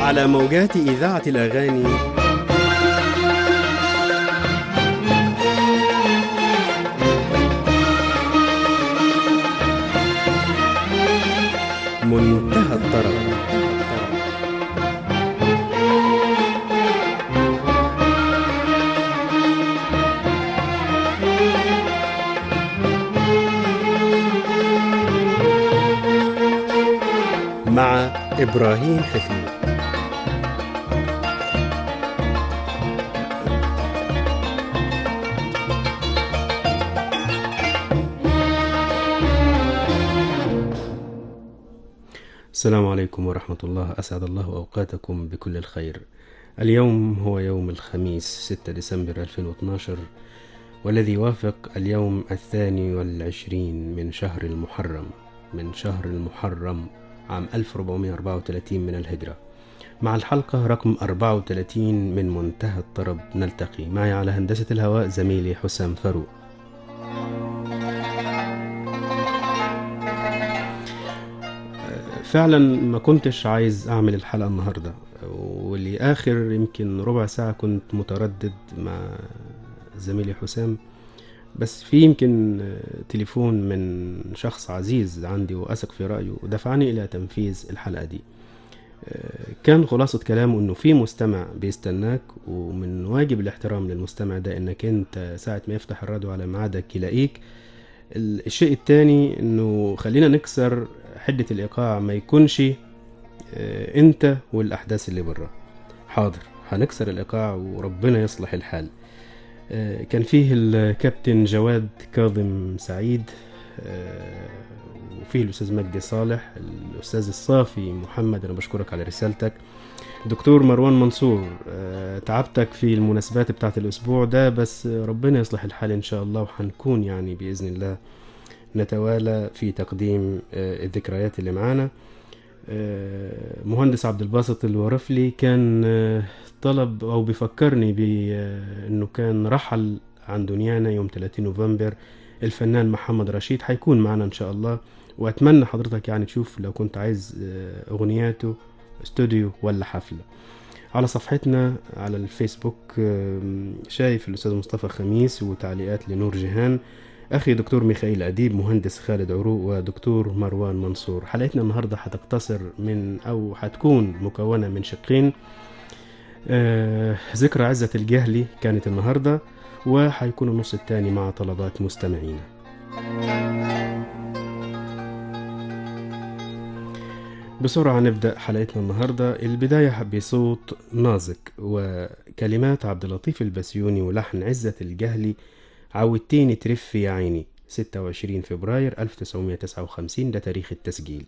على موجات إذاعة الأغاني منتهى الطرب مع إبراهيم حفيظ السلام عليكم ورحمة الله أسعد الله أوقاتكم بكل الخير اليوم هو يوم الخميس 6 ديسمبر 2012 والذي يوافق اليوم الثاني والعشرين من شهر المحرم من شهر المحرم عام 1434 من الهجرة مع الحلقة رقم 34 من منتهى الطرب نلتقي معي على هندسة الهواء زميلي حسام فاروق فعلا ما كنتش عايز اعمل الحلقة النهاردة ولآخر يمكن ربع ساعة كنت متردد مع زميلي حسام بس في يمكن تليفون من شخص عزيز عندي وأثق في رأيه دفعني إلى تنفيذ الحلقة دي كان خلاصة كلامه انه في مستمع بيستناك ومن واجب الاحترام للمستمع ده انك انت ساعة ما يفتح الراديو على ميعادك يلاقيك الشيء التاني انه خلينا نكسر حدة الايقاع ما يكونش انت والاحداث اللي برا حاضر هنكسر الايقاع وربنا يصلح الحال كان فيه الكابتن جواد كاظم سعيد وفيه الأستاذ مجدي صالح الأستاذ الصافي محمد أنا بشكرك على رسالتك دكتور مروان منصور تعبتك في المناسبات بتاعت الأسبوع ده بس ربنا يصلح الحال إن شاء الله وحنكون يعني بإذن الله نتوالى في تقديم الذكريات اللي معانا مهندس عبد الباسط الورفلي كان طلب او بيفكرني بانه كان رحل عن دنيانا يوم 30 نوفمبر الفنان محمد رشيد هيكون معنا ان شاء الله واتمنى حضرتك يعني تشوف لو كنت عايز اغنياته استوديو ولا حفله على صفحتنا على الفيسبوك شايف الاستاذ مصطفى خميس وتعليقات لنور جيهان اخي دكتور ميخائيل اديب مهندس خالد عروق ودكتور مروان منصور حلقتنا النهارده هتقتصر من او هتكون مكونه من شقين آه ذكرى عزة الجهلي كانت النهاردة وهيكون النص التاني مع طلبات مستمعينا بسرعة نبدأ حلقتنا النهاردة البداية بصوت نازك وكلمات عبد اللطيف البسيوني ولحن عزة الجهلي عودتيني ترف يا عيني 26 فبراير 1959 ده تاريخ التسجيل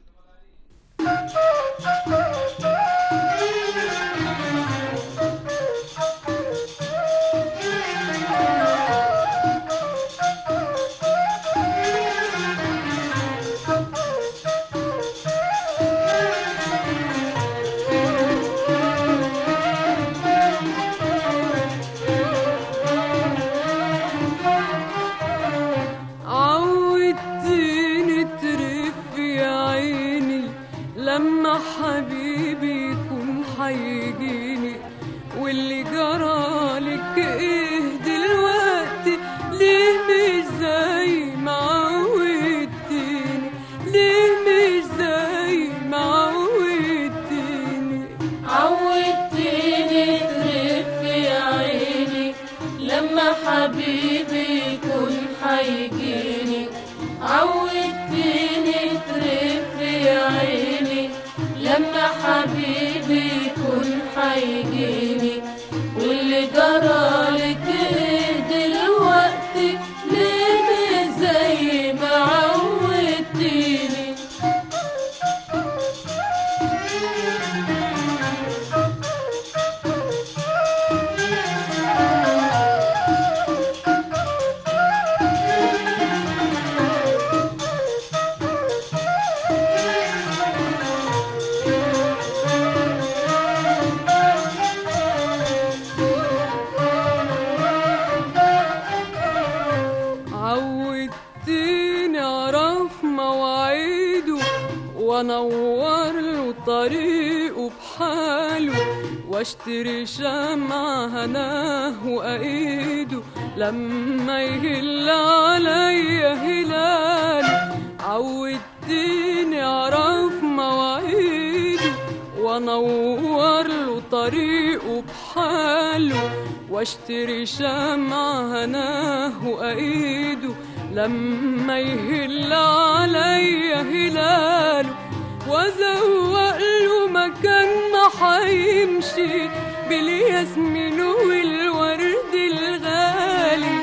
وانور له طريقه بحاله واشتري شمعة هناه وايده لما يهل عليا هلاله عودتني اعرف مواعيده وانور له طريقه بحاله واشتري شمعة هناه وايده لما يهل عليا هلاله وازوق له مكان ما حيمشي بالياسمين والورد الغالي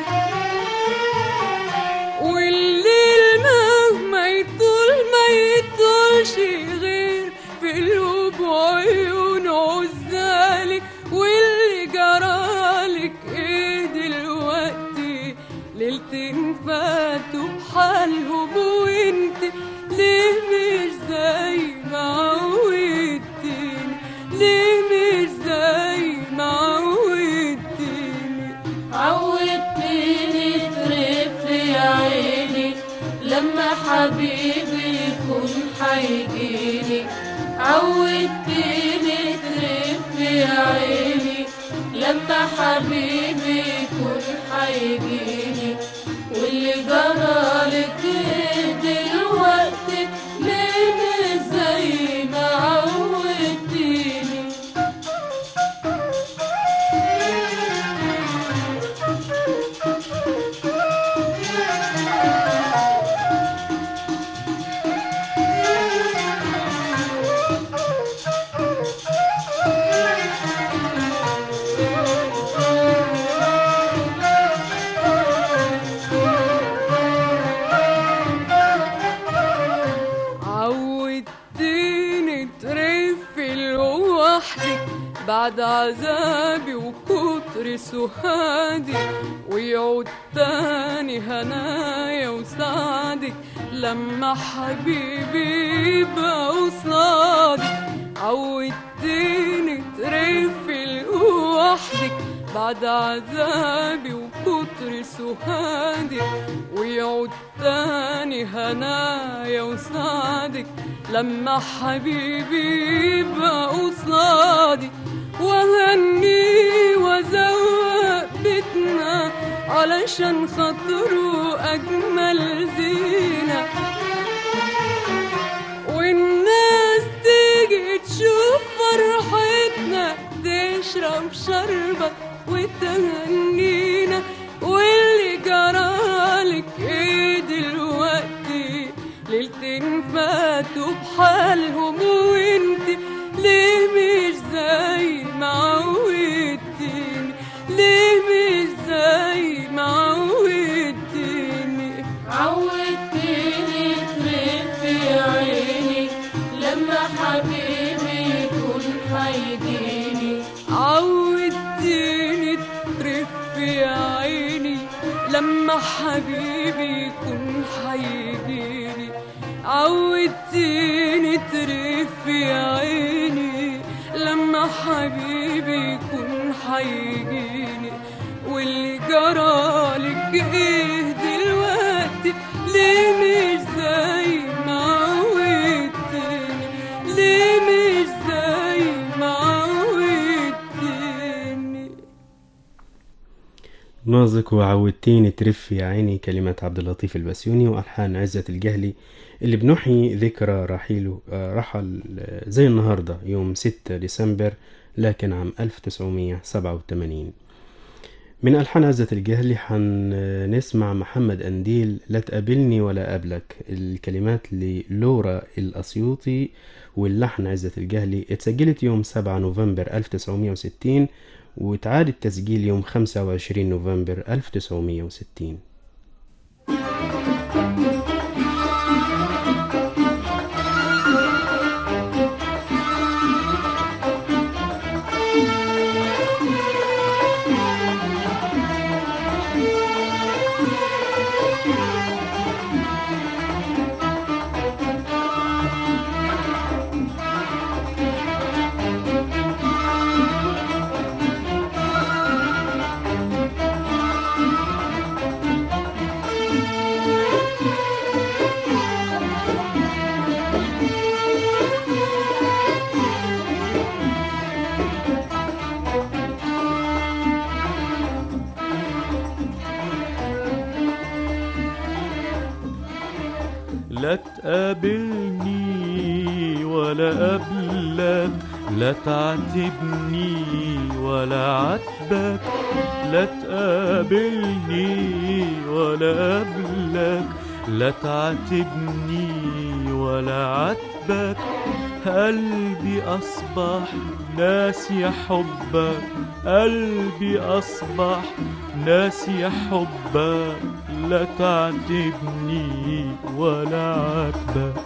والليل مهما يطول ما يطولش غير في قلوب وعيون عزالي واللي جرالك ايه دلوقتي ليلتين فاتوا بحالهم وانت ليه مش زي ما عودتني ليه مش زي ما عودتني عودتني ترف يا عيني لما حبيبي يكون حيجيني عودتني ترف يا عيني لما حبيبي يكون حيجيني واللي جرالك إيه دلوقتي ليه مش زي ما عودتني عودتني ترف لوحدك بعد عذابي وكتر سهادي ويعود تاني هنايا وسعدك لما حبيبي يبقى قصادي عودتني ترف لوحدك بعد عذابي وكتر سهادي ويعود تاني هنايا وسعدك لما حبيبي يبقى قصادي وهني وزوق بيتنا علشان خاطره أجمل زينة والناس تيجي تشوف فرحتنا تشرب شربة وتهنينا واللي جرالك ايه دلوقتي ليلتين فاتوا بحالهم وانت ليه مش زي ما عودتني ليه مش زي ما عودتني عودتني ترف يا عيني لما حبيبي يكون حيجيني عودتني ترف يا عيني لما حبيبي يكون حيجيني عودتني ترف يا عيني لما حبيبي يكون حيجيني واللي جرالك ايه دلوقتي ليه مش زي ما عودتني ليه مش زي ما عودتني نازك وعودتيني ترف يا عيني كلمات عبد اللطيف البسيوني وألحان عزة الجهلي اللي بنحيي ذكرى رحيله آه، رحل آه، زي النهاردة يوم 6 ديسمبر لكن عام 1987 من ألحان عزة الجهلي حنسمع محمد أنديل لا تقابلني ولا قابلك الكلمات للورا الأسيوطي واللحن عزة الجهلي اتسجلت يوم 7 نوفمبر 1960 واتعاد التسجيل يوم 25 نوفمبر 1960 عودتني ولا قبلك لا تعاتبني ولا عاتبك لا تقابلني ولا قبلك لا تعاتبني ولا عاتبك قلبي أصبح ناسي حبك قلبي أصبح ناسي حبك لا تعاتبني ولا عاتبك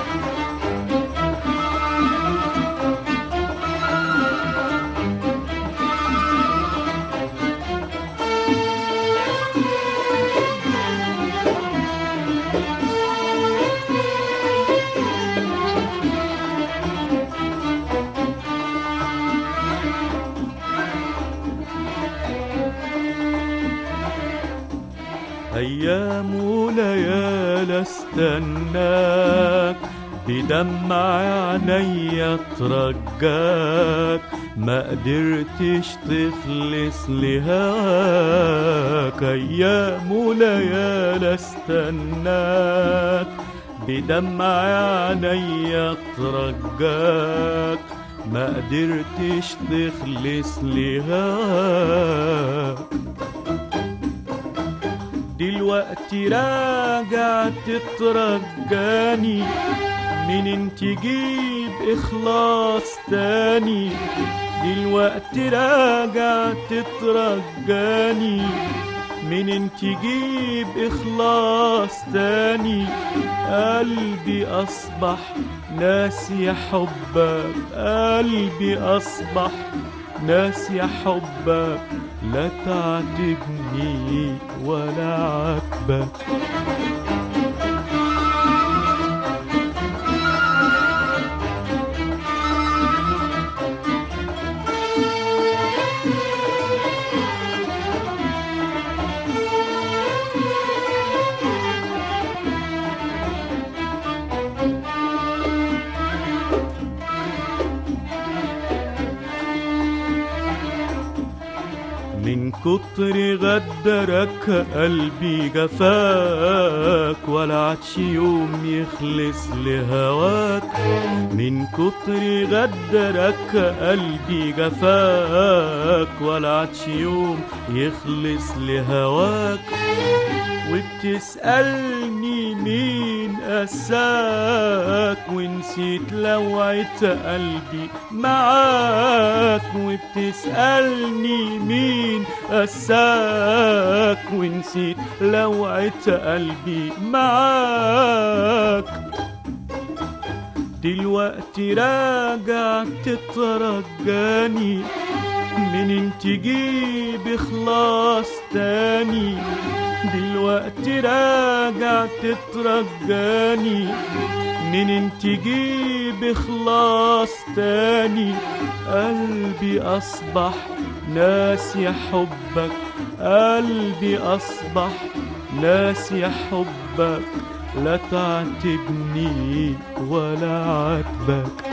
أيام وليال استناك بدمع عينيا ترجاك ما قدرتش تخلص لهواك أيام وليال استناك بدمع عينيا ترجاك ما قدرتش تخلص لهواك دلوقتي راجع تترجاني منين تجيب اخلاص تاني دلوقتي راجع تترجاني منين تجيب اخلاص تاني قلبي اصبح ناسي حبك قلبي اصبح ناسي حبك لا تعاتبني ولا عاتبك من كتر غدرك قلبي جفاك ولا عادش يوم يخلص لهواك من كتر غدرك قلبي جفاك ولا عادش يوم يخلص لهواك وبتسألني مين قساك ونسيت لوعة قلبي معاك وبتسألني مين قساك ونسيت لوعة قلبي معاك دلوقتي راجع تترجاني منين تجيب اخلاص تاني دلوقتي راجع تترجاني منين تجيب اخلاص تاني قلبي اصبح ناسي حبك قلبي اصبح ناسي حبك لا تعاتبني ولا عاتبك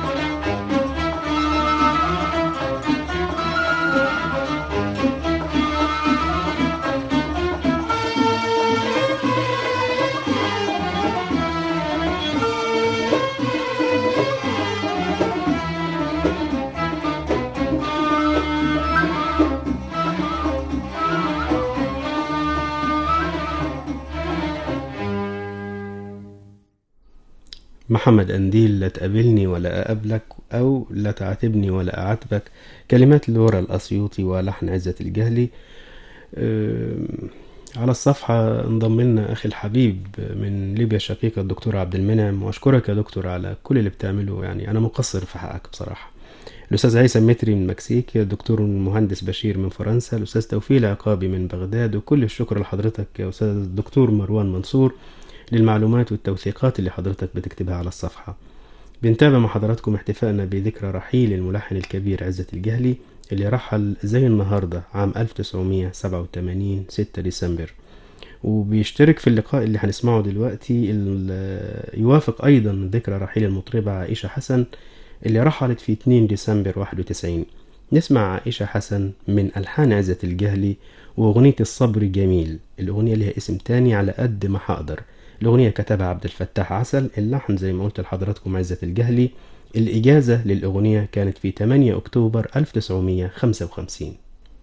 محمد أنديل لا تقابلني ولا أقابلك أو لا تعاتبني ولا أعاتبك كلمات لورا الأسيوطي ولحن عزة الجهلي أم، على الصفحة انضم لنا أخي الحبيب من ليبيا الشقيقة الدكتور عبد المنعم وأشكرك يا دكتور على كل اللي بتعمله يعني أنا مقصر في حقك بصراحة الأستاذ هيثم متري من المكسيك الدكتور المهندس بشير من فرنسا الأستاذ توفيق العقابي من بغداد وكل الشكر لحضرتك يا أستاذ الدكتور مروان منصور للمعلومات والتوثيقات اللي حضرتك بتكتبها على الصفحة بنتابع مع حضراتكم احتفائنا بذكرى رحيل الملحن الكبير عزة الجهلي اللي رحل زي النهاردة عام 1987 6 ديسمبر وبيشترك في اللقاء اللي هنسمعه دلوقتي ال- يوافق أيضا ذكرى رحيل المطربة عائشة حسن اللي رحلت في 2 ديسمبر 91 نسمع عائشة حسن من ألحان عزة الجهلي وأغنية الصبر جميل الأغنية لها اسم تاني على قد ما هقدر الأغنية كتبها عبد الفتاح عسل اللحن زي ما قلت لحضراتكم عزة الجهلي الإجازة للأغنية كانت في 8 أكتوبر 1955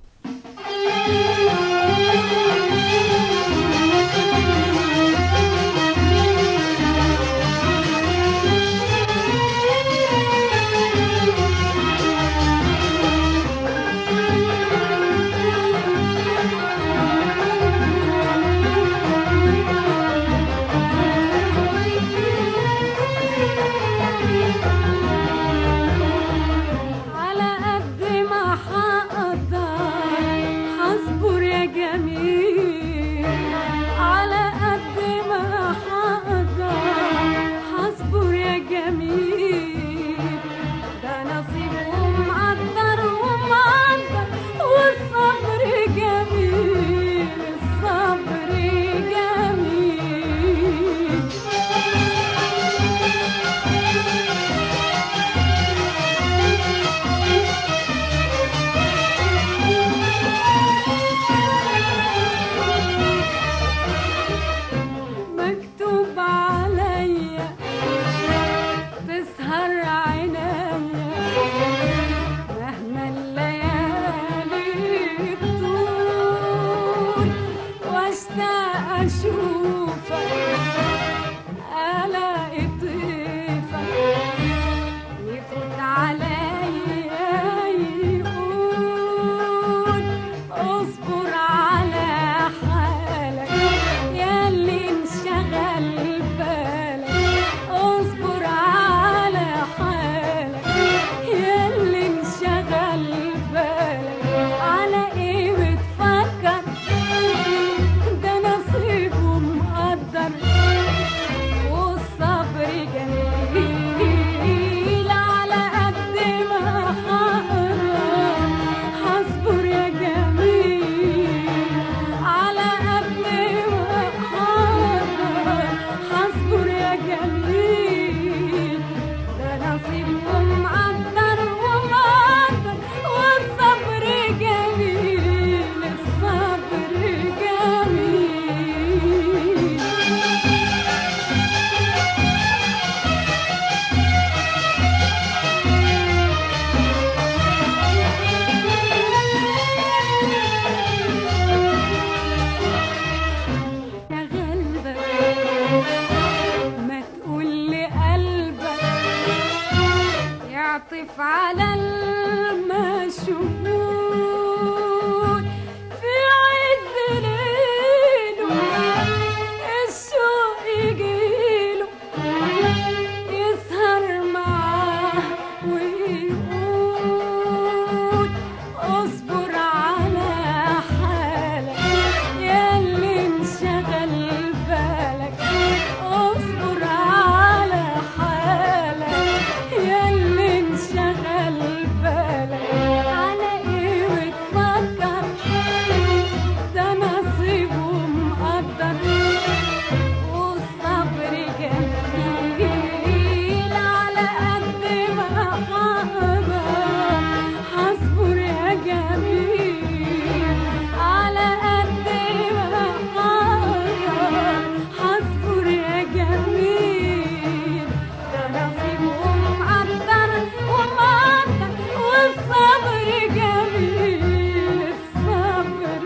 على قد ما هقدر هصبر يا جميل على قد ما هقدر هصبر يا جميل ده نصيب ومقدر ومقدر والصبر جميل الصبر جميل مكتوب عليا تسهر عينيا مهما الليالي تطول واشتاق اشوفك الاقي طيفك يفوت عليا يقول اصبر على حالك ياللي انشغل بالك اصبر على حالك ياللي انشغل بالك على ايه بتفكر ده نصيب ومقدر والصبر جميل على قد ما هقرا هصبر يا جميل على قد ما هقرا هصبر يا جميل ده نصيب ومقدر ومقدر والصبر جميل الصبر جميل يا قلبك ما تقول لقلبك يعطف على المشهود في عز ليله الشوق يجيله يسهر معاه ويقول اصبر على حالك ياللي انشغل بالك اصبر على حالك ياللي انشغل بالك على ايه بتفكر ده نصيب ومقدر والصبر جميل على قد ما هقدر هصبر يا جميل على قد ما هقدر هصبر يا جميل ده نصيب ومقدر ومقدر والصبر جميل الصبر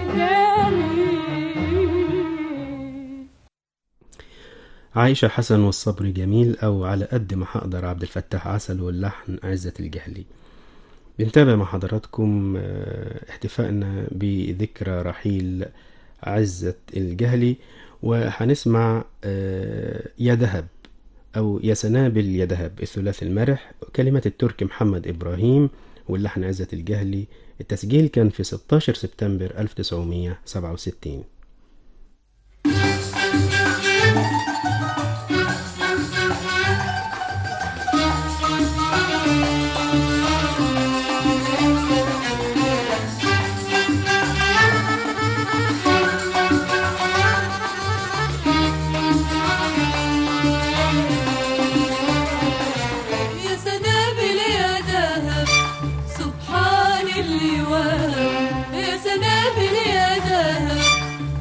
جميل عايشة حسن والصبر جميل أو على قد ما هقدر عبد الفتاح عسل واللحن عزة الجهلي بنتابع مع حضراتكم آه، احتفائنا بذكرى رحيل عزة الجهلي وهنسمع آه، يا ذهب أو يا سنابل يا ذهب الثلاثي المرح كلمات التركي محمد إبراهيم واللحن عزة الجهلي التسجيل كان في 16 سبتمبر 1967 يا سنابل يا ذهب سبحان اللي وهب يا سنابل يا ذهب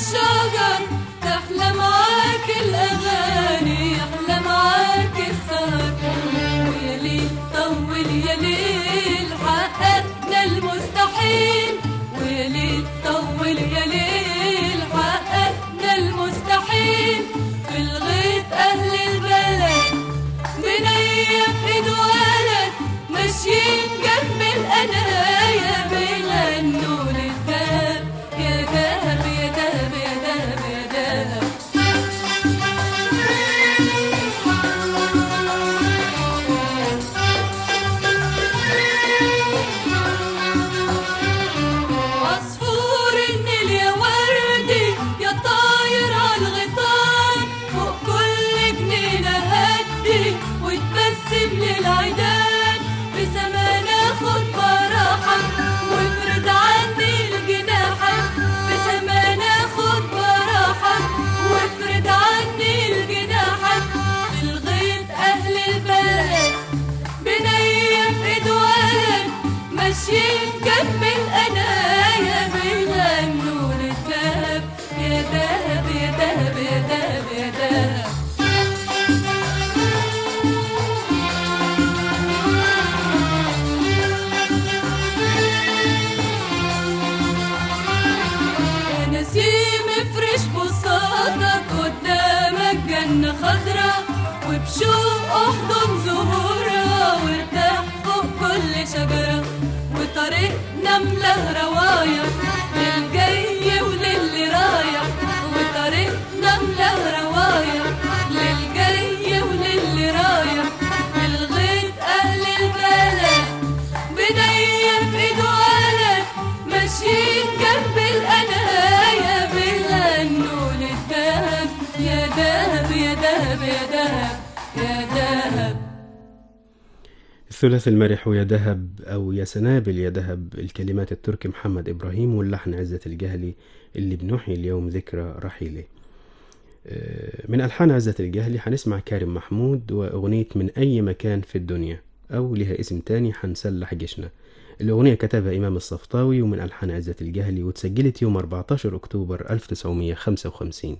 الشجر تحلى معاك الأغاني يحلى معاك السهر ويا ليل طول يا ليل حققنا المستحيل ويا ليل طول يا ليل حققنا المستحيل في الغيط أهل البلد بنية في ايد ولد ماشيين جنب القنايا بيغنوا للدهب يا دهب يا دهب يا دهب يا دهب عصفور النيل يا وردي يا طاير على الغيطان فوق كل جنينة هدي وتبسم للعيدان في زمان اخد براحك وافرد عني الجناحك في زمان اخد براحك وافرد عني الجناحك في الغيط اهل البلد بنية في ايد ولد ماشيين جنب القنايا بيغنوا للدهب يا دهب يا دهب يا دهب يا دهب يا نسيم افرش بساطك قدامك جنة خضرا وبشوق احضن زهورها وارتاح فوق كل شجرة وطريقنا ملاه روايح للجاي وللي رايح وطريقنا ملاه روايح للجاي وللي رايح في الغيط اهل البلد بنية في ايد ولد ماشيين جنب القنايا بيغنوا للدهب يا دهب يا دهب يا دهب يا دهب الثلاث المرح يا دهب أو يا سنابل يا دهب الكلمات التركي محمد إبراهيم واللحن عزة الجهلي اللي بنحيي اليوم ذكرى رحيله آه، من ألحان عزة الجهلي هنسمع كارم محمود وأغنية من أي مكان في الدنيا أو لها اسم تاني هنسلح جيشنا الأغنية كتبها إمام الصفطاوي ومن ألحان عزة الجهلي واتسجلت يوم 14 أكتوبر 1955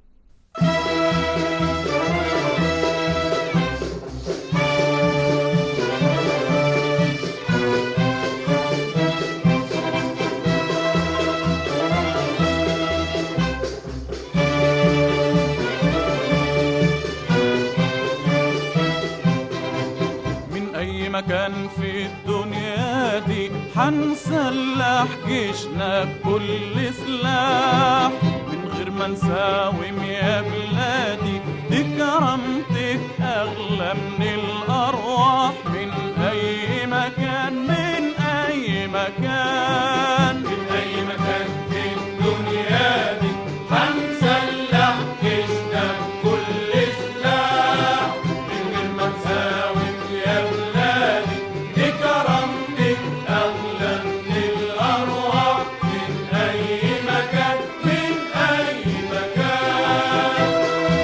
من أي مكان في الدنيا دي حنسلح جيشنا بكل سلاح من غير ما نساوم يا بلادي دي كرامتك أغلى من الأرواح من أي مكان من أي مكان من أي مكان في الدنيا دي حنسلح جيشنا بكل سلاح من غير ما نساوم يا بلادي دي كرامتك أغلى من الأرواح من أي مكان من أي مكان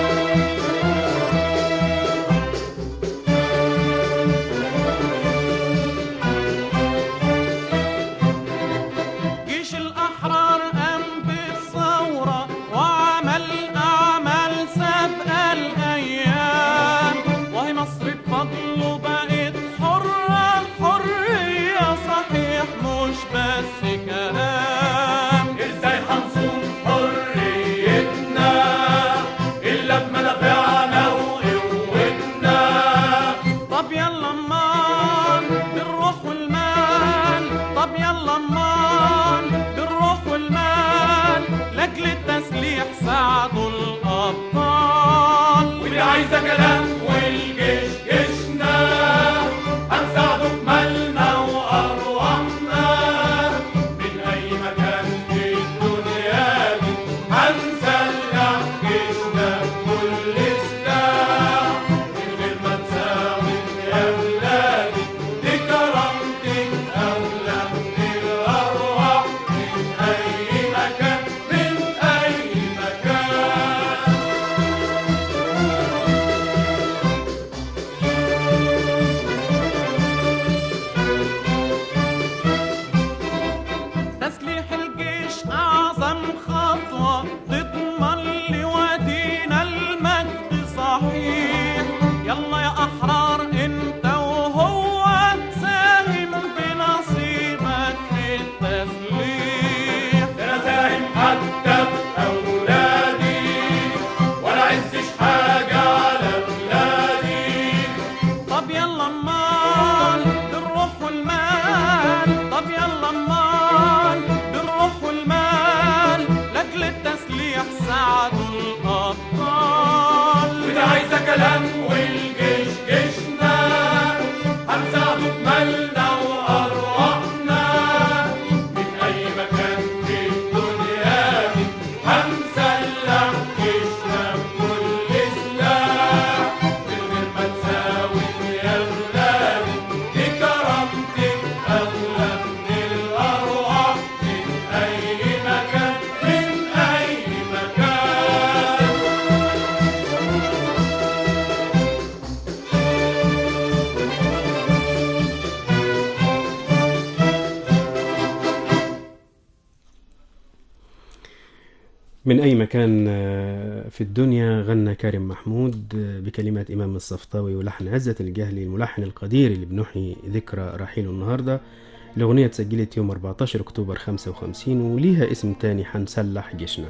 جيش الأحرار قام بالثورة وعمل أعمال سابق الأيام وهي مصر بفضله بقت حرة حرية صحيح مش بس كلام ازاي هنصون حريتنا إلا بمنافعنا وقوتنا طب يلا امان بالروح والمال طب يلا امان بالروح والمال لاجل التسليح ساعدوا الابطال ودي عايزه كلام والجيش جيشنا هنساعده بمالنا وارواحنا من اي مكان في الدنيا دي هنسلح جيشنا بكل سلاح من غير ما نساوم يا ولادي دي كرامتك أغلى من الأرواح من أي مكان من أي مكان من أي مكان آه، في الدنيا غنى كريم محمود آه، بكلمات إمام الصفطاوي ولحن عزة الجهلي الملحن القدير اللي بنحيي ذكرى رحيله النهاردة الأغنية اتسجلت يوم 14 أكتوبر 55 وليها اسم تاني حنسلح جيشنا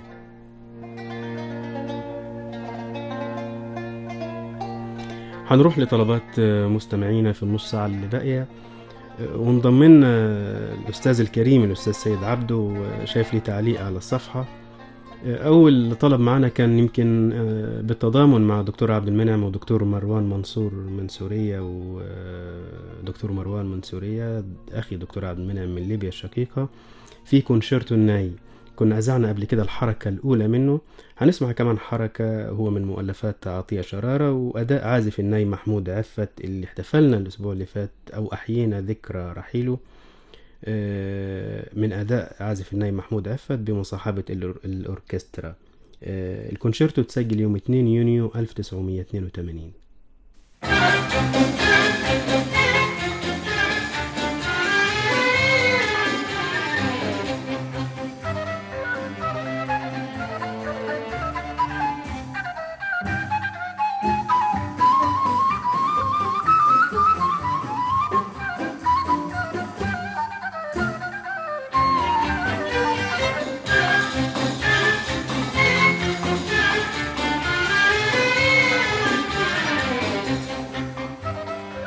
هنروح لطلبات آه، مستمعينا في النص ساعة اللي باقية آه، وانضم لنا الأستاذ الكريم الأستاذ سيد عبده آه، شايف لي تعليق على الصفحة أول طلب معنا كان يمكن آه، بالتضامن مع دكتور عبد المنعم ودكتور مروان منصور من سوريا ودكتور مروان من سوريا أخي دكتور عبد المنعم من ليبيا الشقيقة في كونشيرتو الناي كنا أذعنا قبل كده الحركة الأولى منه هنسمع كمان حركة هو من مؤلفات عطية شرارة وأداء عازف الناي محمود عفت اللي احتفلنا الأسبوع اللي فات أو أحيينا ذكرى رحيله آه، من أداء عازف الناي محمود عفت بمصاحبة الأور- الأوركسترا آه، الكونشيرتو اتسجل يوم 2 يونيو 1982 Thank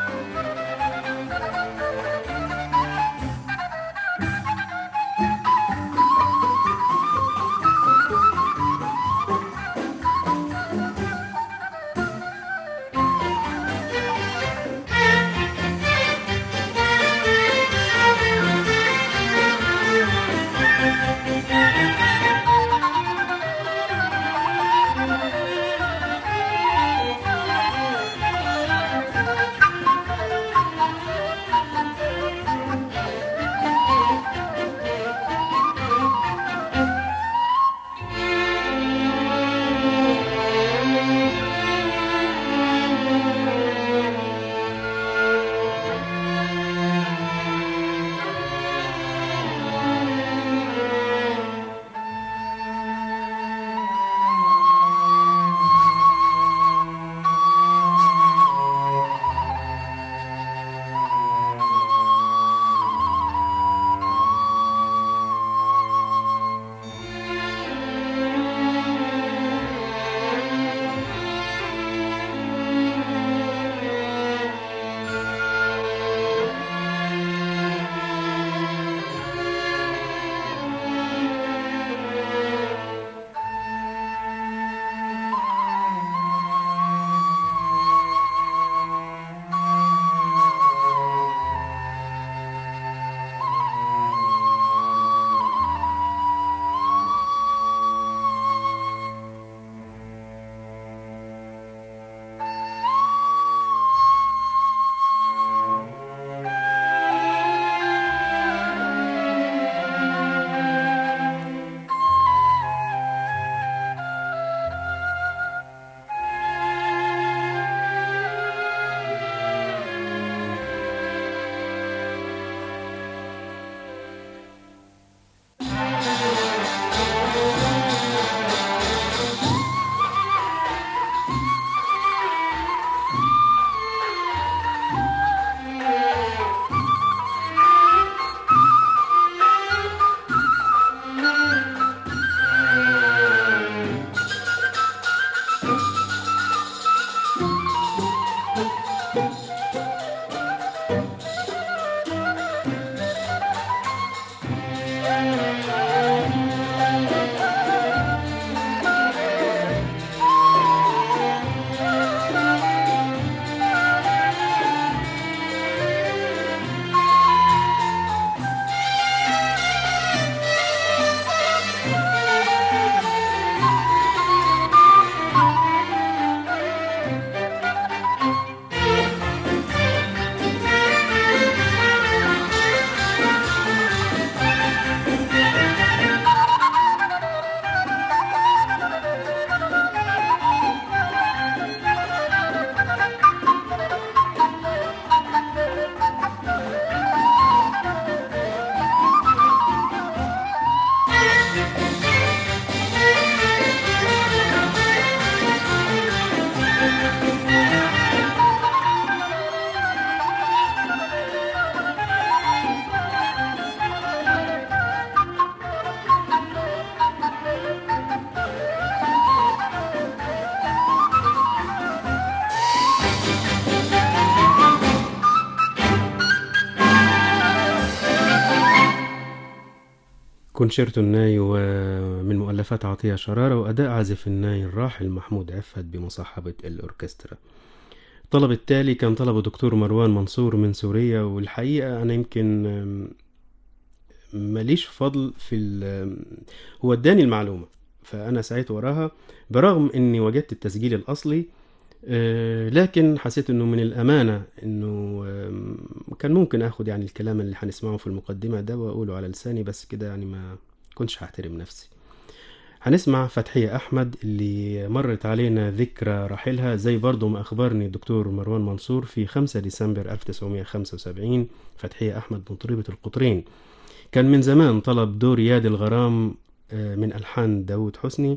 كونشيرتو الناي ومن مؤلفات عطية شرارة وأداء عازف الناي الراحل محمود عفت بمصاحبة الأوركسترا الطلب التالي كان طلبه دكتور مروان منصور من سوريا والحقيقة أنا يمكن أم، ماليش فضل في ال- هو اداني المعلومة فأنا سعيت وراها برغم إني وجدت التسجيل الأصلي آه، لكن حسيت انه من الامانه انه آم، كان ممكن اخد يعني الكلام اللي هنسمعه في المقدمه ده واقوله على لساني بس كده يعني ما كنتش هحترم نفسي هنسمع فتحية أحمد اللي مرت علينا ذكرى رحيلها زي برضو ما أخبرني الدكتور مروان منصور في 5 ديسمبر 1975 فتحية أحمد مطربة القطرين كان من زمان طلب دور ياد الغرام آه، من ألحان داود حسني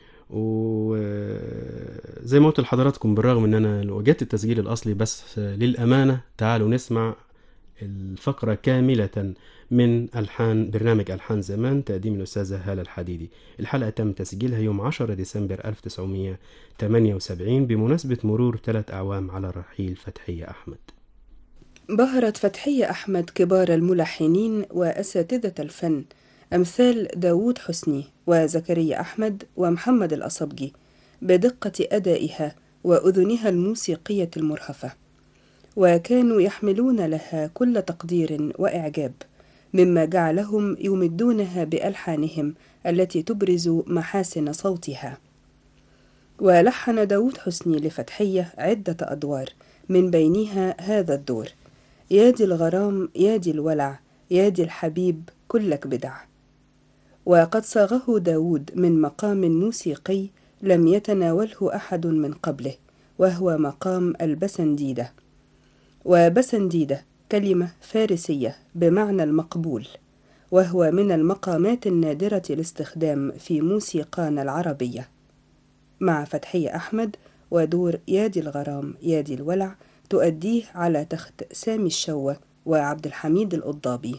وزي ما قلت لحضراتكم بالرغم ان انا وجدت التسجيل الاصلي بس للامانه تعالوا نسمع الفقره كامله من الحان برنامج الحان زمان تقديم الاستاذه هاله الحديدي الحلقه تم تسجيلها يوم 10 ديسمبر 1978 بمناسبه مرور ثلاث اعوام على رحيل فتحيه احمد بهرت فتحية أحمد كبار الملحنين وأساتذة الفن أمثال داوود حسني وزكريا أحمد ومحمد الأصبجي بدقة أدائها وأذنها الموسيقية المرهفة وكانوا يحملون لها كل تقدير وإعجاب مما جعلهم يمدونها بألحانهم التي تبرز محاسن صوتها ولحن داود حسني لفتحية عدة أدوار من بينها هذا الدور يادي الغرام يادي الولع يادي الحبيب كلك بدع وقد صاغه داود من مقام موسيقي لم يتناوله أحد من قبله وهو مقام البسنديدة وبسنديدة كلمة فارسية بمعنى المقبول وهو من المقامات النادرة الاستخدام في موسيقانا العربية مع فتحية أحمد ودور يادي الغرام يادي الولع تؤديه على تخت سامي الشوة وعبد الحميد القضابي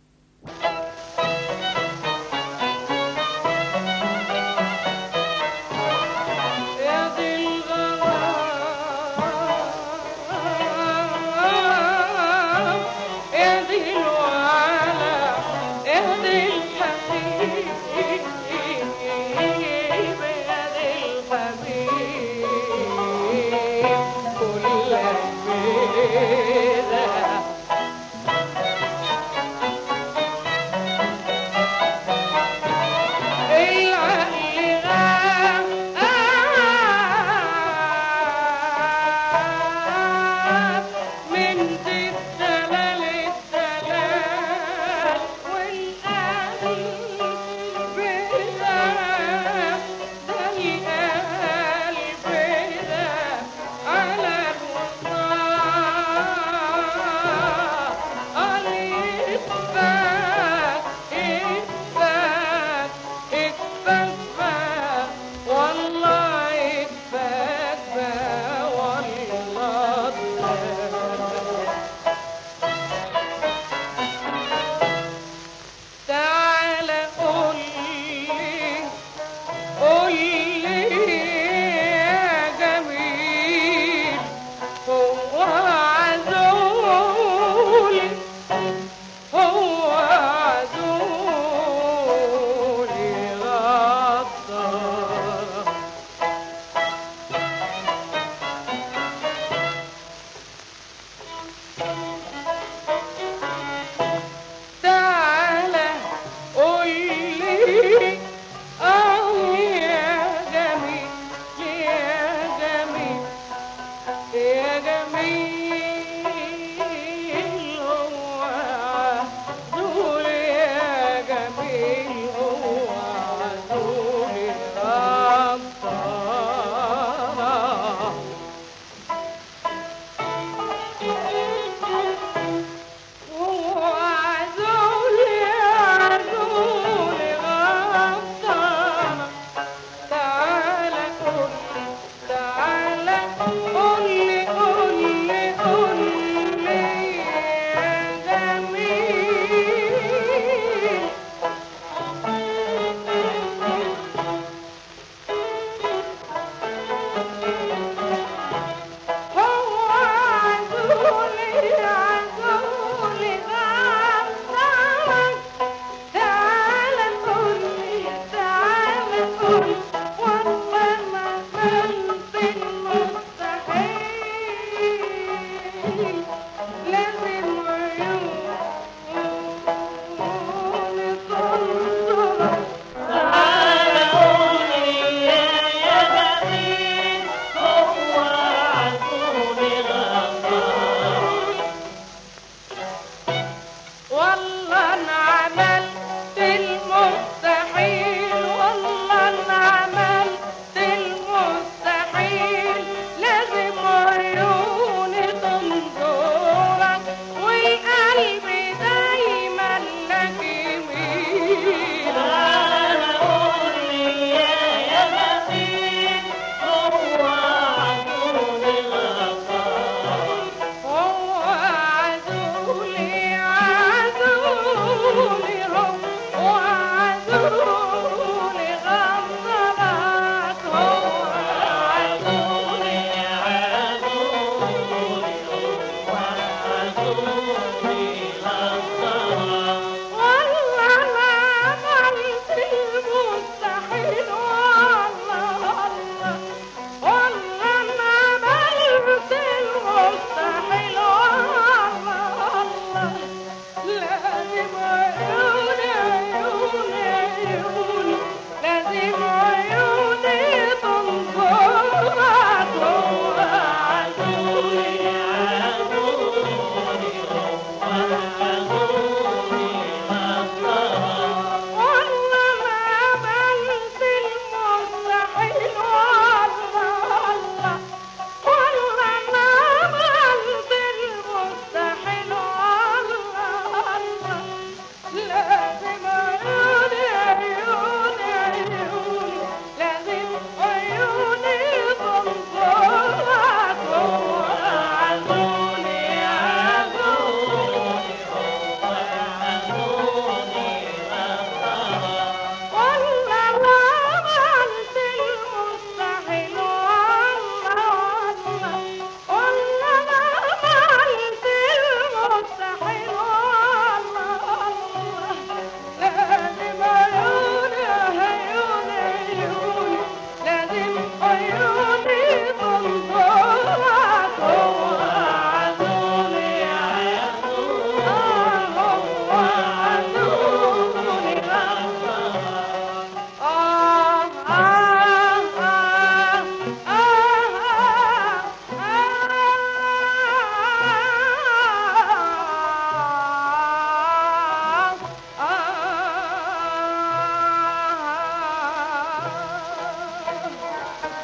يا ذي الغرام يا ذي الوعلا يا ذي الحبيب يا ذي الحبيب كلك بدع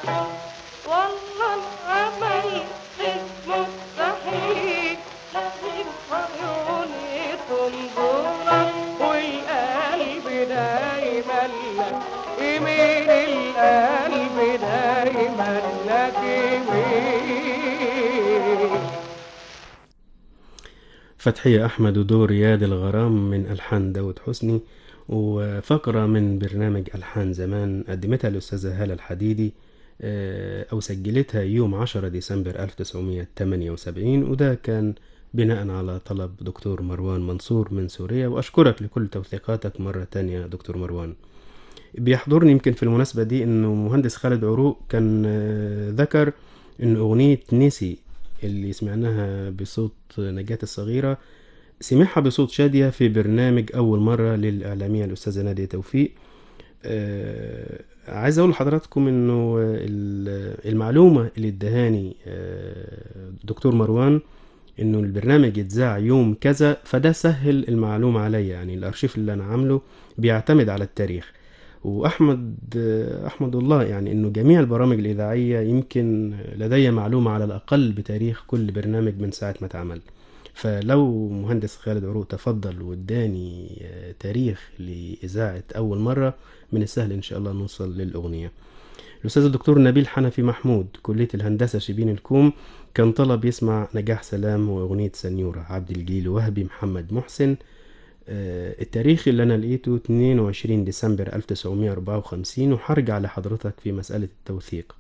والله الأمل اسمه مستحيل لازم عيوني تنظرك والقلب دايما لك يمين القلب دايما لك يمين فتحية أحمد ودور رياد الغرام من ألحان داود حسني وفقرة من برنامج ألحان زمان قدمتها الأستاذة هالة الحديدي آه، أو سجلتها يوم 10 ديسمبر 1978 وده كان بناء على طلب دكتور مروان منصور من سوريا وأشكرك لكل توثيقاتك مرة تانية دكتور مروان بيحضرني يمكن في المناسبة دي إنه مهندس خالد عروق كان آه، ذكر إن أغنية نسي اللي سمعناها بصوت نجاة الصغيرة سمعها بصوت شادية في برنامج أول مرة للإعلامية الأستاذة نادية توفيق آه، عايز أقول لحضراتكم إنه ال- المعلومة اللي ادهاني آه، دكتور مروان إنه البرنامج يتذاع يوم كذا فده سهل المعلومة عليا يعني الأرشيف اللي أنا عامله بيعتمد على التاريخ واحمد احمد الله يعني انه جميع البرامج الاذاعيه يمكن لدي معلومه على الاقل بتاريخ كل برنامج من ساعه ما اتعمل فلو مهندس خالد عروق تفضل واداني آه، تاريخ لاذاعه اول مره من السهل ان شاء الله نوصل للاغنيه الاستاذ الدكتور نبيل حنفي محمود كليه الهندسه شبين الكوم كان طلب يسمع نجاح سلام واغنيه سنيوره عبد الجليل وهبي محمد محسن آه، التاريخ اللي انا لقيته 22 ديسمبر 1954 وهرجع لحضرتك في مسألة التوثيق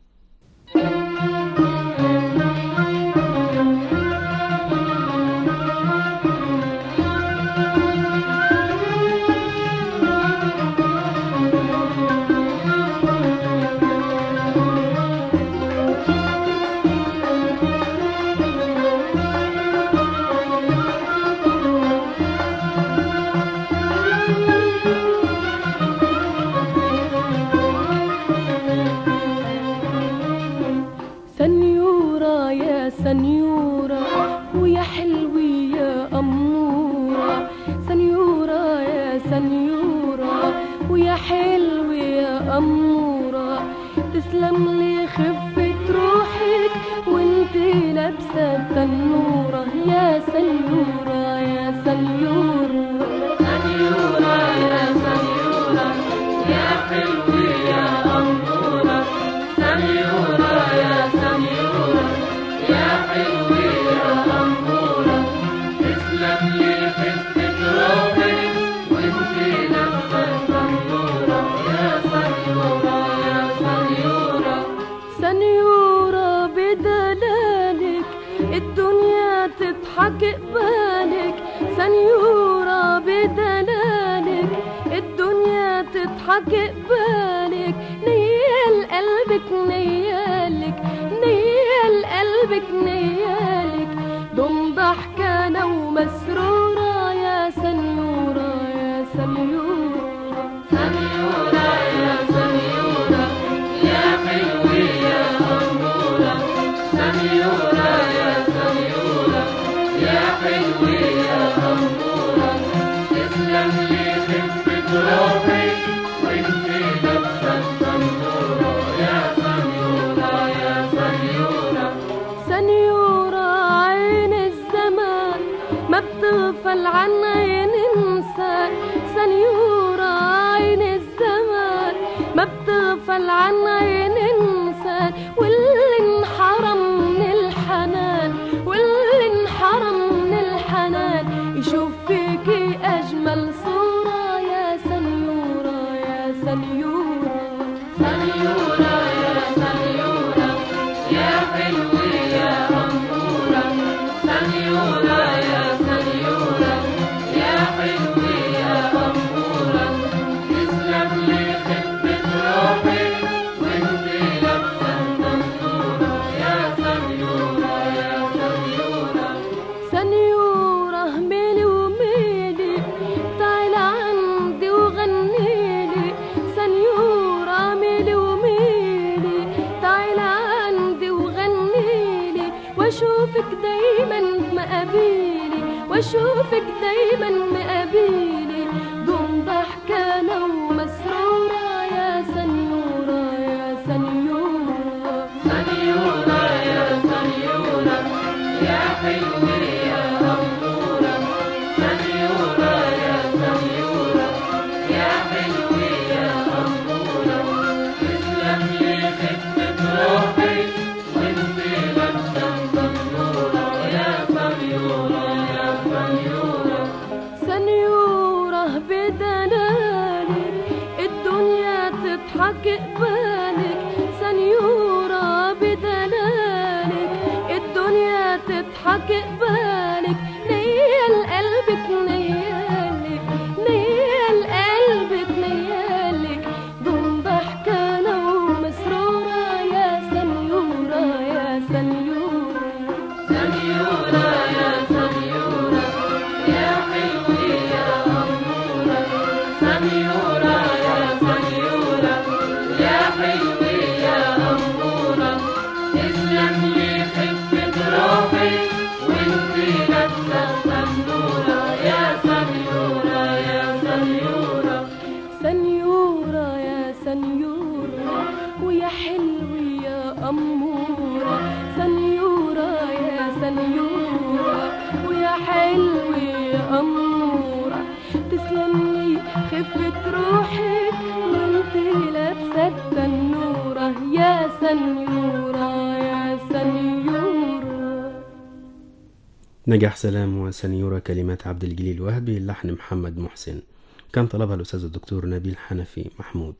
سنيورة يا سنيورة ويا حلوي يا أمورة سنيورة يا سنيورة ويا حلوي يا أمورة تسلم لي خفة روحك وانتي لابسة التنورة يا سنيورة يا سنيورة سنيورة يا سنيورة يا حلوي يا أمورة سنيورة يا سنيورة يا حلوي يا أمورة تسلم لي خفة روحك وانتي لابسة التنورة يا سنيورة يا سنيورة سنيورة بدلالك الدنيا تضحك قبالك سنيورة بدلالك الدنيا تضحك قبالك نيال قلبك نيالك نيال قلبك نيالك ضم ضحكانة ومسرورة يا سنيورة يا سنيورة سنيورة يا سنيورة يا حلوة يا أمورة سنيورة يا سنيورة يا حلوة يا أمورة تسلم لي خفة روحك وانتي لابسة التنورة يا سنيورة يا سنيورة سنيورة عين الزمان ما بتغفل عن عين انسان سنيورة عين الزمان ما بتغفل عن عين انسان واللي انحرم من الحنان واللي انحرم من الحنان يشوف فيكي اجمل صورة يا سنيورة يا سنيورة سنيورة يا سنيورة يا حلوة يا أمورة سنيورة يا سنيورة يا حلوة يا أمورة تسلم لي خفة روحك وانتي لابسة التنورة يا سنيورة يا سنيورة سنيورة ميلي وميلي تعال عندي وغنيلي سنيورة ميلي وميلي تعال عندي وغنيلي واشوفك دايما مقابيلي واشوفك دايما مقابيلي ضم ضحكانة ومسرورة يا سنيورة يا سنيورة حنانك سنيورة بدلالك الدنيا تضحك قبالك نيال قلبك نيالك نيال قلبك نيالك ضم ضحكانة ومسرورة يا سنيورة يا سنيورة سنيورة يا سنيورة يا حلوة يا أمورة سنيورة يا سنيورة يا حلوة يا أمورة تسلم لي خفة روحي وانتي لابسة سنورة يا سنيورة يا سنيورة سنيورة يا سنيورة ويا حلوة يا أمورة سنيورة يا سنيورة ويا حلوة يا أمورة تسلمي خفة روحك وانتي لابسة التنورة يا سنيورة يا سنيورة نجاح سلام وسنيورة كلمات عبد الجليل وهبي لحن محمد محسن كان طلبها الأستاذ الدكتور نبيل حنفي محمود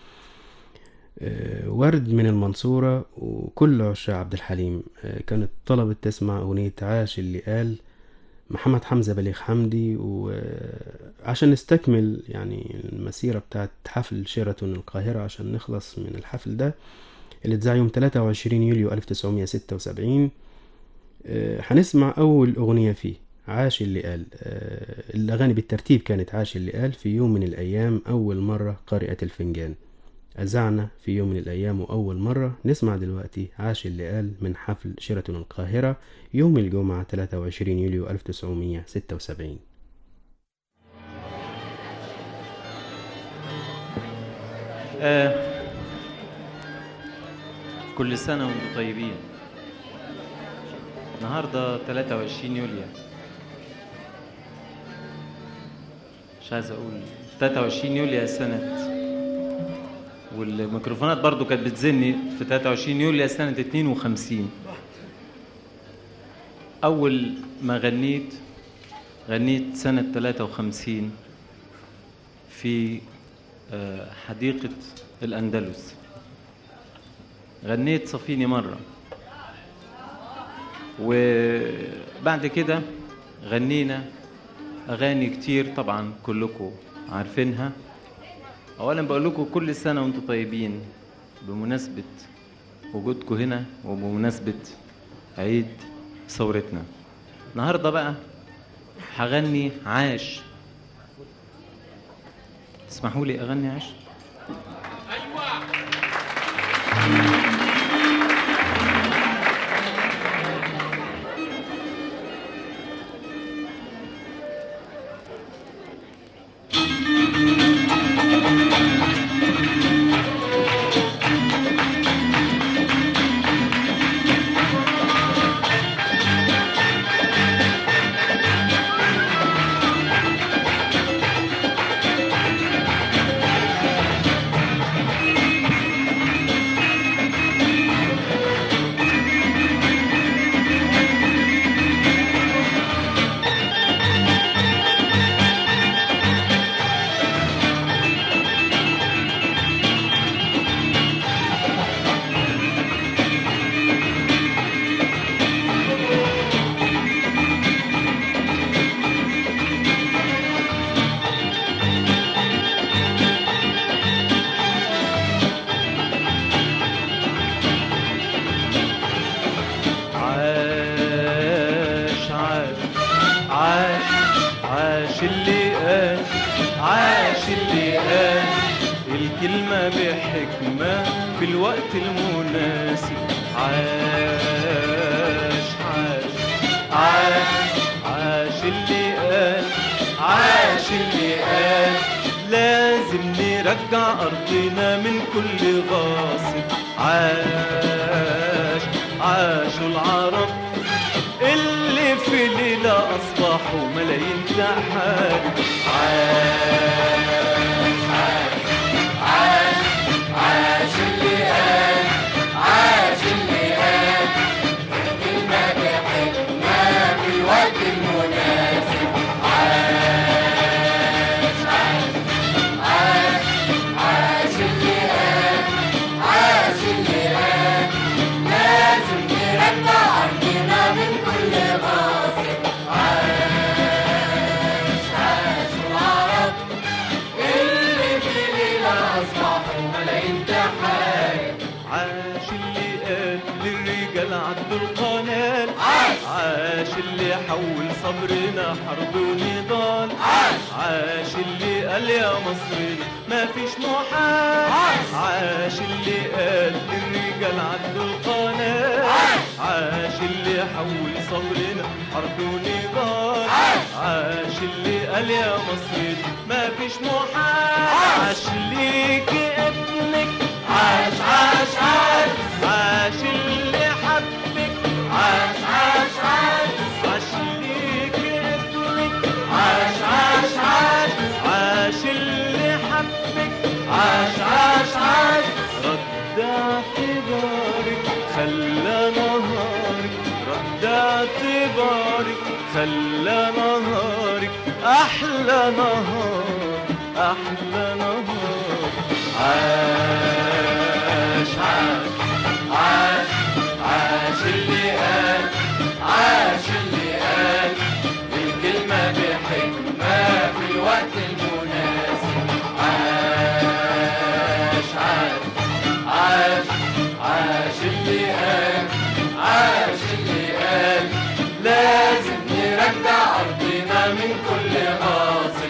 آه، ورد من المنصورة وكل عشاق عبد الحليم آه، كانت طلبت تسمع أغنية عاش اللي قال محمد حمزة بليغ حمدي وعشان نستكمل يعني المسيرة بتاعت حفل شيراتون القاهرة عشان نخلص من الحفل ده اللي اتذاع يوم 23 يوليو 1976 آه، هنسمع أول أغنية فيه عاش اللي قال آه، الأغاني بالترتيب كانت عاش اللي قال في يوم من الأيام أول مرة قارئة الفنجان أذعنا في يوم من الأيام وأول مرة نسمع دلوقتي عاش اللي قال من حفل شيراتون القاهرة يوم الجمعة 23 يوليو 1976 آه كل سنة وانتم طيبين النهاردة 23 يوليو مش عايز اقول 23 يوليو سنة والميكروفونات برضو كانت بتزني في 23 يوليو سنة 52 أول ما غنيت غنيت سنة 53 في آه، حديقة الأندلس غنيت صفيني مرة وبعد كده غنينا أغاني كتير طبعا كلكم عارفينها أولا بقول لكم كل سنة وأنتم طيبين بمناسبة وجودكم هنا وبمناسبة عيد ثورتنا النهاردة بقى هغني عاش تسمحوا لي أغني عاش عاش عاش عاش عاش اللي قال عاش اللي قال الكلمة بحكمة في الوقت المناسب عاش عاش عاش عاش اللي قال عاش اللي قال لازم نرجع أرضنا من كل غاصب عاش عاشوا العرب اللي في ليلة أصبحوا ملايين تحت عاش عاش عاش عاش اللي قال عاش اللي قال الكلمة بحكمة في الوقت المناسب عاش عاش عاش عاش اللي قال عاش اللي قال للرجال عدوا القنال عاش عاش اللي حول صبرنا حرب ونضال عاش عاش اللي قال يا مصرنا ما فيش محال عاش عاش اللي قال للرجال عدوا القنال عاش عاش اللي حول صبرنا حرب ونضال عاش عاش اللي قال يا مصرنا ما فيش محال عاش ليك ابنك عاش عاش عاش عاش اللي حبك عاش عاش عاش عاش ليك ابنك عاش عاش عاش عاش اللي حبك عاش عاش عاش رد اعتبارك خلى نهارك رد اعتبارك خلى نهارك احلى نهار احلى نهار عاش عاش عاش عاش اللي قال عاش اللي قال الكلمة بحكمة في الوقت المناسب عاش عاش عاش عاش اللي قال عاش اللي قال لازم نرجع أرضنا من كل غاصب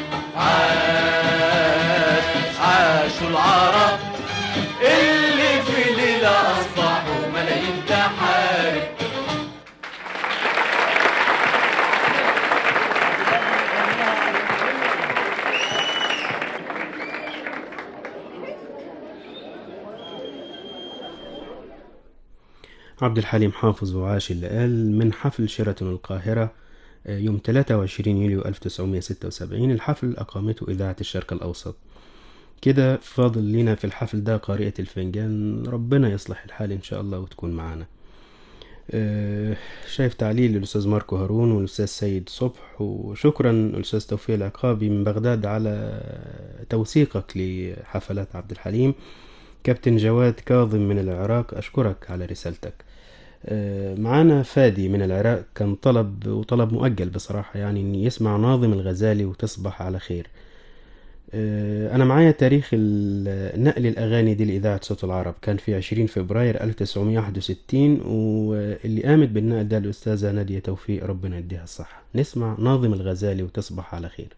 عاش عاشوا العرب اللي في ليلة أصبحوا ملايين تحارب عبد الحليم حافظ وعاش اللي قال من حفل شيراتون القاهرة آه، يوم 23 يوليو 1976 الحفل أقامته إذاعة الشرق الأوسط كده فاضل لنا في الحفل ده قارئة الفنجان ربنا يصلح الحال إن شاء الله وتكون معانا آه، شايف تعليل للأستاذ ماركو هارون والأستاذ سيد صبح وشكرا الأستاذ توفيق العقابي من بغداد على توثيقك لحفلات عبد الحليم كابتن جواد كاظم من العراق أشكرك على رسالتك آه، معانا فادي من العراق كان طلب وطلب مؤجل بصراحة يعني إن يسمع ناظم الغزالي وتصبح على خير آه، أنا معايا تاريخ ال- نقل الأغاني دي لإذاعة صوت العرب كان في 20 فبراير 1961 واللي قامت بالنقل ده الأستاذة نادية توفيق ربنا يديها الصحة نسمع ناظم الغزالي وتصبح على خير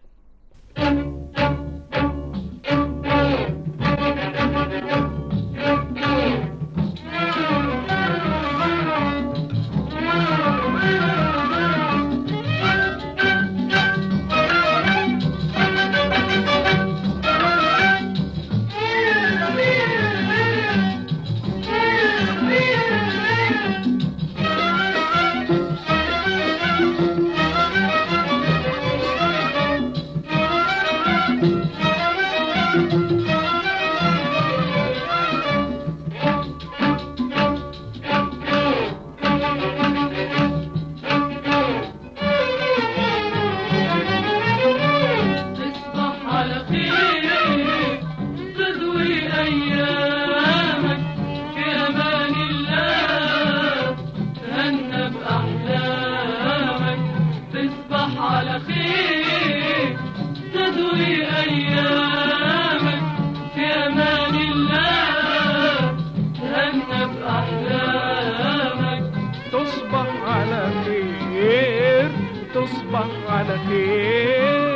تصبح على خير تضوي أيامك في أمان الله تهنى بأحلامك تصبح على خير تضوي أيامك في أمان الله تهنى بأحلامك تصبح على خير تصبح على خير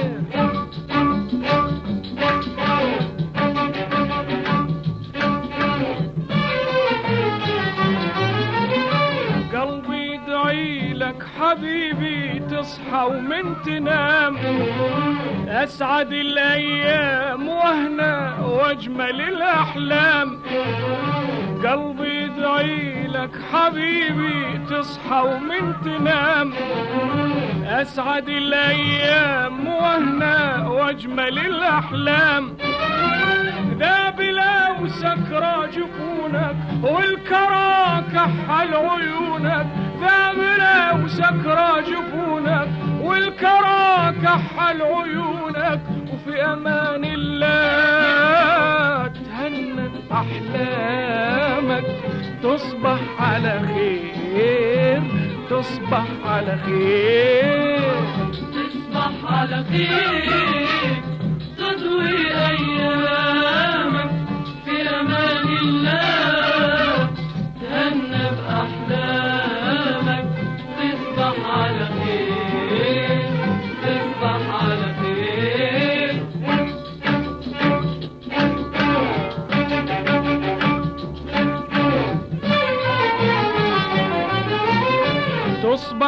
قلبي يدعي لك حبيبي تصحى ومن تنام أسعد الأيام وهنا وأجمل الأحلام قلبي يدعي لك حبيبي تصحى ومن تنام أسعد الأيام وهنا وأجمل الأحلام ذا بلا وسكرى جفونك والكرى كحل عيونك ذا بلا وسكرى جفونك والكرى كحل عيونك وفي أمان الله تهنت أحلامك تصبح على خير تصبح على خير تصبح على خير تضوي أيامك في أمان الله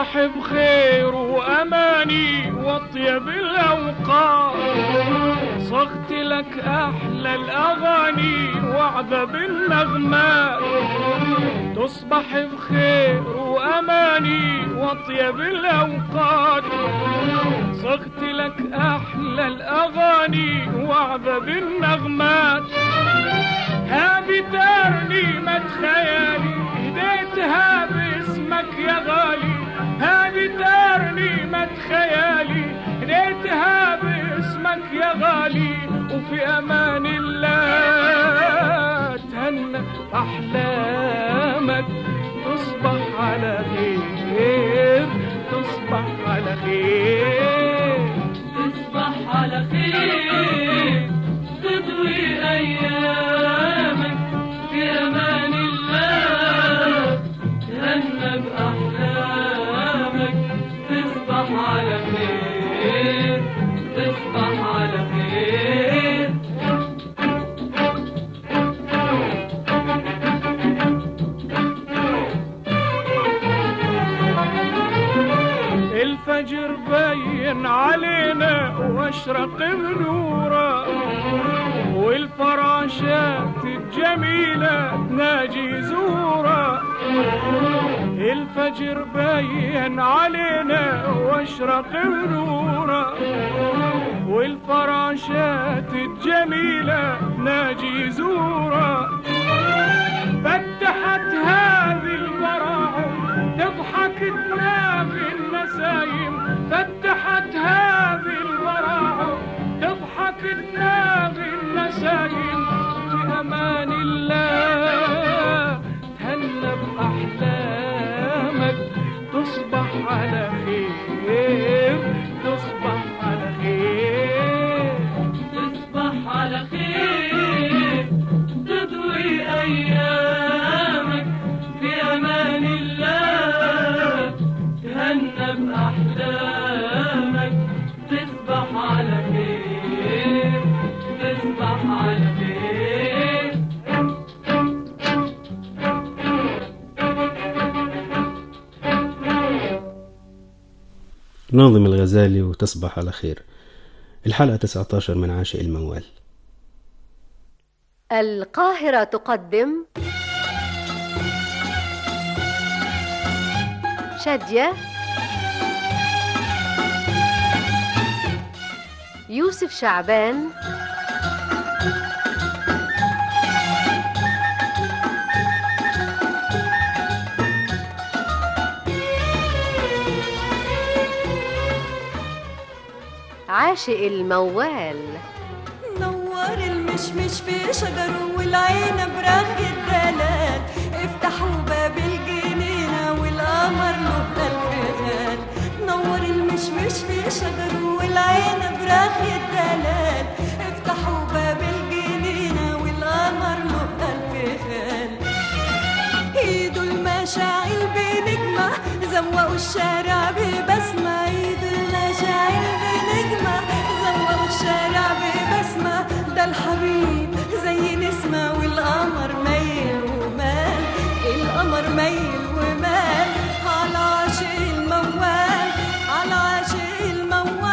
تصبح بخير وأماني واطيب الأوقات صغت لك أحلى الأغاني وعذب بالنغمات تصبح بخير وأماني واطيب الأوقات صغت لك أحلى الأغاني وعذب بالنغمات هذه ترنيمة خيالي هديتها باسمك يا غالي هذه ترنيمة خيالي هديتها باسمك يا غالي وفي أمان الله تهنى أحلامك تصبح على خير تصبح على خير تصبح على خير تضوي أيامك في أمان الله تهنى بأحلامك تصبح على خير تصبح على خير الفجر بين علينا واشرق بنوره والفراشات الجميلة تناجي زورا الفجر بين علينا واشرق بنوره والفراشات الجميلة تناجي زورا فتحت هذه البراعم تضحك تنافي النسايم فتحت هذه البراعم تضحك تنافي النسايم بأمان الله تهنى بأحلامك تصبح على خير تصبح على خير تصبح على خير تضوي أيامك في أمان الله تهنى بأحلامك تصبح على خير تصبح على خير ناظم الغزالي وتصبح على خير الحلقة 19 من عاشق الموال القاهرة تقدم شادية يوسف شعبان عاشق الموال نور المشمش في شجره والعين براخ الدلال افتحوا باب الجنينة والقمر له ألف خال نور المشمش في شجره والعين براخ الدلال افتحوا باب الجنينة والقمر له ألف خال ايده المشاعل بنجمة زوقوا الشارع ببسمة ايده المشاعل بنجمة زوقوا الشارع ببسمة ده الحبيب زي نسمة والقمر ميل ومال القمر ميل ومال على عاشق الموال على عاشق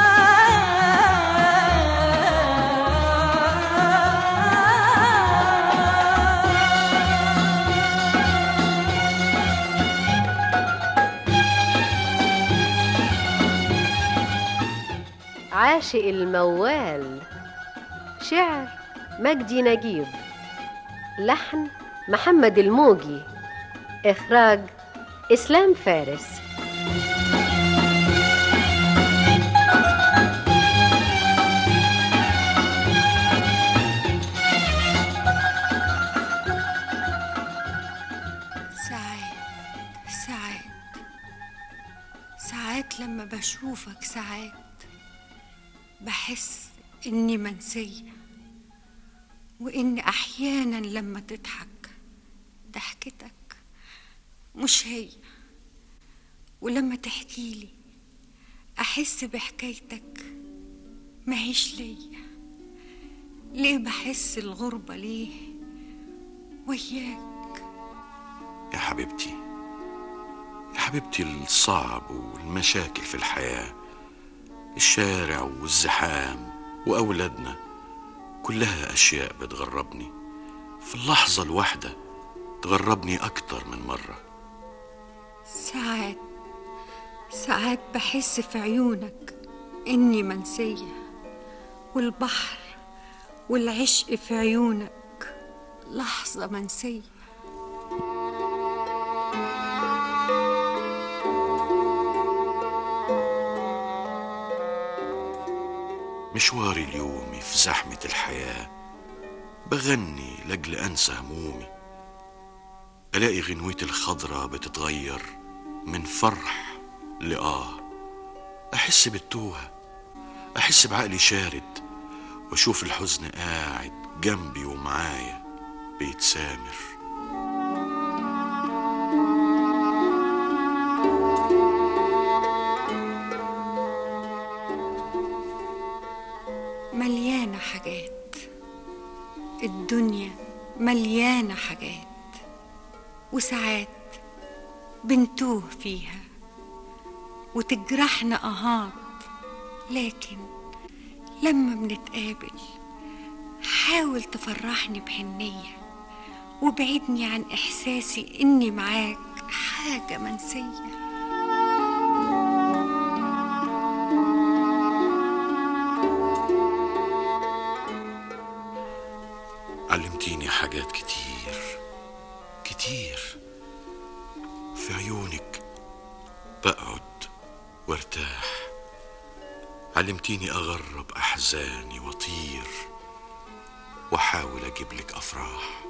الموال عاشق الموال شعر مجدي نجيب لحن محمد الموجي إخراج إسلام فارس ساعات ساعات ساعات لما بشوفك ساعات بحس إني منسية وإن أحيانا لما تضحك ضحكتك مش هي ولما تحكيلي أحس بحكايتك ماهيش ليا ليه بحس الغربة ليه وياك يا حبيبتي يا حبيبتي الصعب والمشاكل في الحياة الشارع والزحام وأولادنا كلها أشياء بتغربني في اللحظة الواحدة تغربني أكتر من مرة ساعات ساعات بحس في عيونك إني منسية والبحر والعشق في عيونك لحظة منسية مشواري اليومي في زحمة الحياة بغني لأجل أنسى همومي ألاقي غنوتي الخضرة بتتغير من فرح لآه أحس بالتوهة أحس بعقلي شارد وأشوف الحزن قاعد جنبي ومعايا بيتسامر مليانة حاجات الدنيا مليانة حاجات وساعات بنتوه فيها وتجرحنا أهات لكن لما بنتقابل حاول تفرحني بحنية وبعدني عن إحساسي إني معاك حاجة منسية علمتيني حاجات كتير كتير في عيونك بقعد وارتاح علمتيني اغرب احزاني واطير واحاول اجيب لك افراح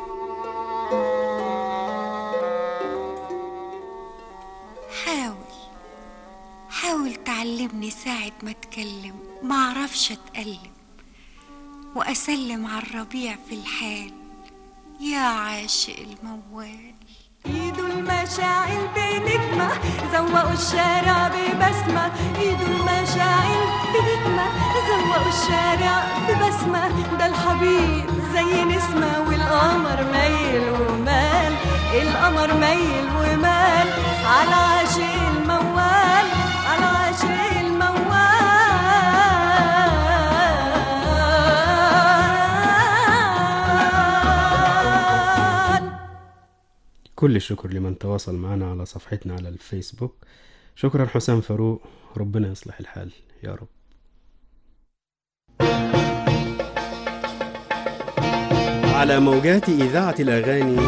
حاول حاول تعلمني ساعة ما اتكلم معرفش اتألم واسلم على الربيع في الحال يا عاشق الموال ايدوا المشاعل بنجمة زوقوا الشارع ببسمة ايدوا المشاعل بنجمة زوقوا الشارع ببسمة ده الحبيب زي نسمة والقمر ميل ومال القمر ميل ومال على عاشق الموال على عاشق الموال كل الشكر لمن تواصل معنا على صفحتنا على الفيسبوك شكرا حسام فاروق ربنا يصلح الحال يا رب على موجات إذاعة الأغاني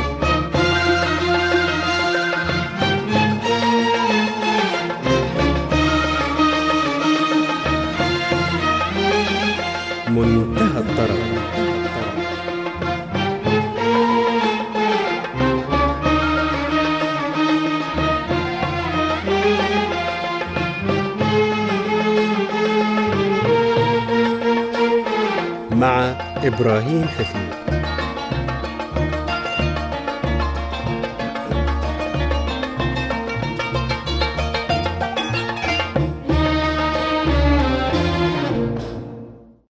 منتهى الطرب مع إبراهيم حفيظ